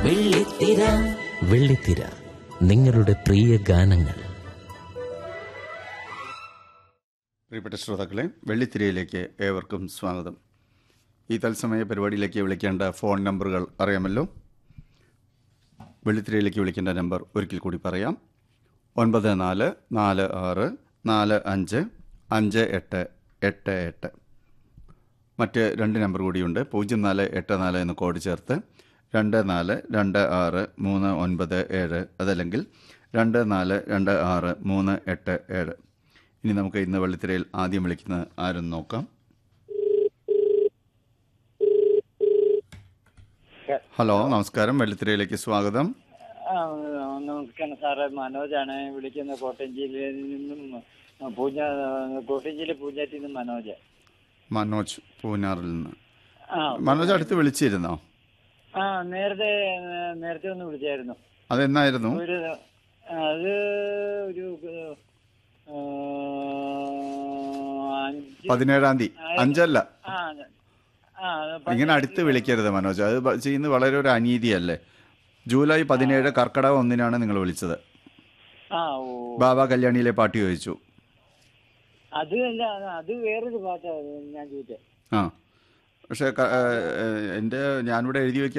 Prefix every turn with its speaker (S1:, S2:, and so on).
S1: വെള്ളിത്തിര വെള്ളിത്തിര നിങ്ങളുടെ പ്രിയ ഗാനങ്ങൾ
S2: പ്രിയപ്പെട്ട ശ്രോതാക്കളെ വെള്ളിത്തിരയിലേക്ക് ഏവർക്കും സ്വാഗതം ഈ തത്സമയ പരിപാടിയിലേക്ക് വിളിക്കേണ്ട ഫോൺ നമ്പറുകൾ അറിയാമല്ലോ വെള്ളിത്തിരയിലേക്ക് വിളിക്കേണ്ട നമ്പർ ഒരിക്കൽ കൂടി പറയാം ഒൻപത് നാല് നാല് ആറ് നാല് അഞ്ച് അഞ്ച് എട്ട് എട്ട് എട്ട് മറ്റ് രണ്ട് നമ്പർ കൂടിയുണ്ട് പൂജ്യം നാല് എട്ട് നാല് എന്ന് കോഡ് ചേർത്ത് രണ്ട് നാല് രണ്ട് ആറ് മൂന്ന് ഒൻപത് ഏഴ് അതല്ലെങ്കിൽ രണ്ട് നാല് രണ്ട് ആറ് മൂന്ന് എട്ട് ഏഴ് ഇനി നമുക്ക് ഇന്ന് വെള്ളിത്തിരയിൽ ആദ്യം വിളിക്കുന്നത് ആരെന്ന് നോക്കാം ഹലോ നമസ്കാരം വെള്ളിത്തിരയിലേക്ക് സ്വാഗതം
S3: ആ, നമസ്കാരം സാറേ മനോജാണ് വിളിക്കുന്നത് കോട്ടയം ജില്ലയിൽ നിന്നും പൂജ കോട്ടയം ജില്ല പൂജാറ്റിൽ നിന്നും മനോജ്
S2: മനോജ് പൂനാറിൽ നിന്ന്
S3: ആ
S2: മനോജ് അടുത്ത് വിളിച്ചിരുന്നോ
S3: ആ നേരത്തെ നേരത്തെ ഒന്ന് വിളിച്ചായിരുന്നു
S2: അതെന്നായിരുന്നു
S3: ഒരു അത് ഒരു ആ, അഞ്ച്
S2: പതിനേഴാം തീയതി അഞ്ചല്ല
S3: ആ ആ
S2: ഇങ്ങനെ അടുത്ത് വിളിക്കരുത് മനോജ് അത് ബ- ചെയ്യുന്നത് വളരെ ഒരു അനീതിയല്ലേ ജൂലൈ പതിനേഴ് കർക്കടക ഒന്നിനാണ് നിങ്ങൾ വിളിച്ചത്
S3: ആ ഓ
S2: ബാബ കല്യാണിയിലെ പാട്ട് ചോദിച്ചു
S3: അത് അല്ല അത് വേറൊരു പാട്ടാണ് ഞാൻ ചോദിച്ചത്
S2: ആ പക്ഷേ ക- ഏ, ഏ, എൻ്റെ ഞാനിവിടെ എഴുതി